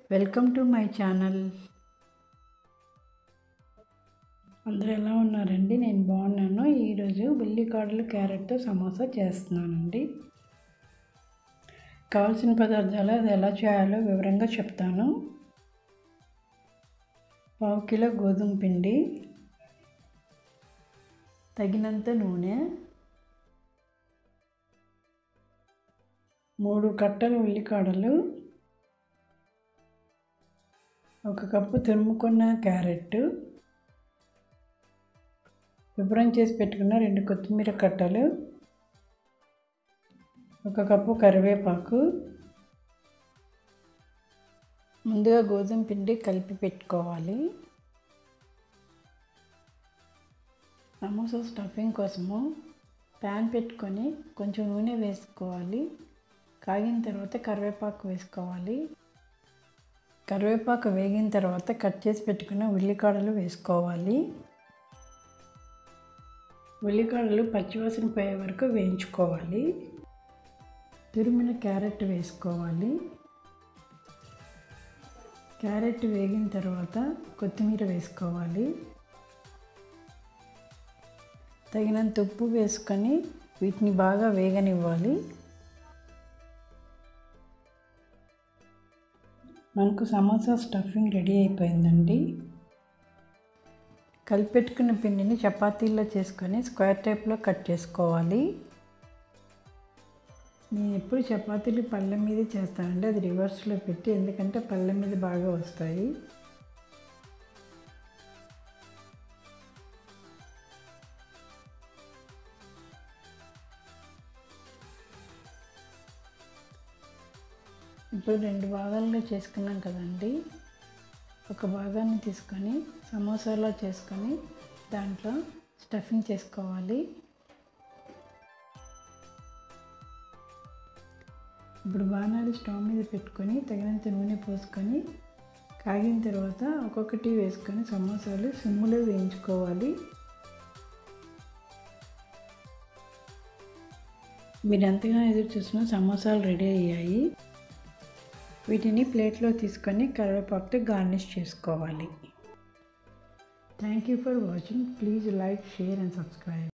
welcome to my channel అందరూ ఎలా ఉన్నారండి నేను బాగున్నాను ఈరోజు ఉల్లికాడలు క్యారెట్తో సమోసా చేస్తున్నానండి కావాల్సిన పదార్థాలు అది ఎలా చేయాలో వివరంగా చెప్తాను పావు కిలో గోధుమ పిండి తగినంత నూనె మూడు కట్టలు ఉల్లికాడలు ఒక కప్పు తురుముకున్న క్యారెట్ శుభ్రం చేసి పెట్టుకున్న రెండు కొత్తిమీర కట్టలు ఒక కప్పు కరివేపాకు ముందుగా గోధుమ పిండి కలిపి పెట్టుకోవాలి సమోసా స్టఫింగ్ కోసము ప్యాన్ పెట్టుకొని కొంచెం నూనె వేసుకోవాలి కాగిన తర్వాత కరివేపాకు వేసుకోవాలి కరివేపాకు వేగిన తర్వాత కట్ చేసి పెట్టుకున్న ఉల్లికాడలు వేసుకోవాలి ఉల్లికాడలు పచ్చివాసన పోయే వరకు వేయించుకోవాలి తురిమిన క్యారెట్ వేసుకోవాలి క్యారెట్ వేగిన తర్వాత కొత్తిమీర వేసుకోవాలి తగినంత ఉప్పు వేసుకొని వీటిని బాగా వేగనివ్వాలి మనకు సమోసా స్టఫింగ్ రెడీ అయిపోయిందండి కలిపెట్టుకున్న పిండిని చపాతీల్లో చేసుకొని స్క్వేర్ టైప్లో కట్ చేసుకోవాలి నేను ఎప్పుడు చపాతీలు పళ్ళ మీద చేస్తానండి అది రివర్స్లో పెట్టి ఎందుకంటే పళ్ళ మీద బాగా వస్తాయి ఇప్పుడు రెండు భాగాలుగా చేసుకున్నాం కదండి ఒక భాగాన్ని తీసుకొని సమోసాలో చేసుకొని దాంట్లో స్టఫింగ్ చేసుకోవాలి ఇప్పుడు బాణాలు స్టవ్ మీద పెట్టుకొని తగినంత నూనె పోసుకొని కాగిన తర్వాత ఒక్కొక్కటి వేసుకొని సమోసాలు సిమ్ములో వేయించుకోవాలి మీరు ఎంతగా ఎదురు చూసినా సమోసాలు రెడీ అయ్యాయి వీటిని ప్లేట్లో తీసుకొని కరివేపాకుతో గార్నిష్ చేసుకోవాలి thank you for watching please like share and subscribe